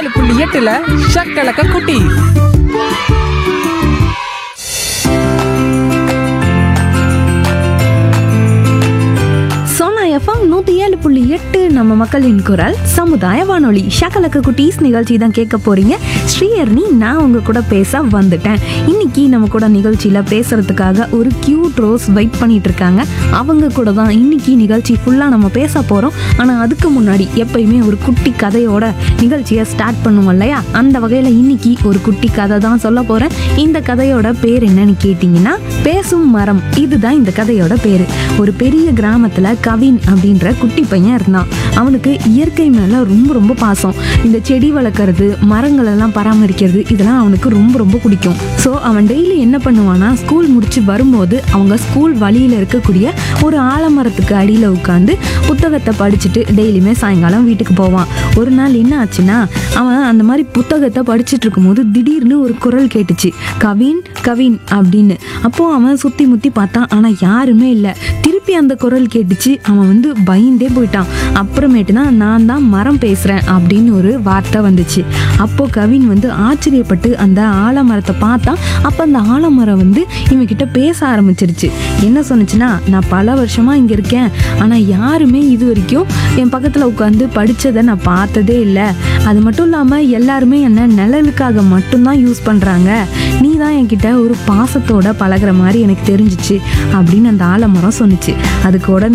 ஏழு புள்ளி எட்டுல ஷக்கலக்க குட்டி சோனா எஃப்எம் நூற்றி ஏழு புள்ளி எட்டு நம்ம மக்களின் குரல் சமுதாய வானொலி ஷகலக்க குட்டீஸ் நிகழ்ச்சி தான் கேட்க போறீங்க ஸ்ரீயர்னி நான் உங்க கூட பேச வந்துட்டேன் இன்னைக்கு நம்ம கூட நிகழ்ச்சியில் பேசுறதுக்காக ஒரு கியூட் ரோஸ் வெயிட் பண்ணிட்டு இருக்காங்க அவங்க கூட தான் இன்னைக்கு நிகழ்ச்சி ஃபுல்லாக நம்ம பேச போகிறோம் ஆனால் அதுக்கு முன்னாடி எப்பயுமே ஒரு குட்டி கதையோட நிகழ்ச்சியை ஸ்டார்ட் பண்ணுவோம் இல்லையா அந்த வகையில் இன்னைக்கு ஒரு குட்டி கதை தான் சொல்ல போகிறேன் இந்த கதையோட பேர் என்னன்னு கேட்டிங்கன்னா பேசும் மரம் இதுதான் இந்த கதையோட பேர் ஒரு பெரிய கிராமத்தில் கவின் அப்படின்ற குட்டி பையன் இருந்தான் அவனுக்கு இயற்கை மேலே ரொம்ப ரொம்ப பாசம் இந்த செடி வளர்க்குறது மரங்கள் எல்லாம் பராமரிக்கிறது இதெல்லாம் அவனுக்கு ரொம்ப ரொம்ப பிடிக்கும் ஸோ அவன் டெய்லி என்ன பண்ணுவானா ஸ்கூல் முடிச்சு வரும்போது அவங்க ஸ்கூல் வழியில் இருக்கக்கூடிய ஒரு ஆலமரத்துக்கு அடியில் உட்காந்து புத்தகத்தை படிச்சுட்டு டெய்லியுமே சாயங்காலம் வீட்டுக்கு போவான் ஒரு நாள் என்ன ஆச்சுன்னா அவன் அந்த மாதிரி புத்தகத்தை படிச்சுட்டு இருக்கும்போது திடீர்னு ஒரு குரல் கேட்டுச்சு கவின் கவின் அப்படின்னு அப்போ அவன் சுத்தி முத்தி பார்த்தான் ஆனா யாருமே இல்லை திருப்பி அந்த குரல் கேட்டுச்சு அவன் வந்து பயந்தே போயிட்டான் அப்புறமேட்டு தான் நான் தான் மரம் பேசுறேன் அப்படின்னு ஒரு வார்த்தை வந்துச்சு அப்போ கவின் வந்து ஆச்சரியப்பட்டு அந்த ஆலமரத்தை பார்த்தான் அப்போ அந்த ஆலமரம் வந்து இவன் கிட்ட பேச ஆரம்பிச்சிருச்சு என்ன சொன்னுச்சுன்னா நான் பல வருஷமா இங்க இருக்கேன் ஆனா யாருமே இது வரைக்கும் என் பக்கத்துல உட்காந்து படிச்சதை நான் பார்த்ததே இல்லை அது மட்டும் இல்லாம எல்லாருமே என்ன நிழலுக்காக மட்டும்தான் யூஸ் பண்றாங்க நீ தான் என்கிட்ட ஒரு பாசத்தோட பழகுற மாதிரி எனக்கு தெரிஞ்சிச்சு அப்படின்னு அந்த ஆலமரம் சொன்னுச்சு அதுக்கு உடனே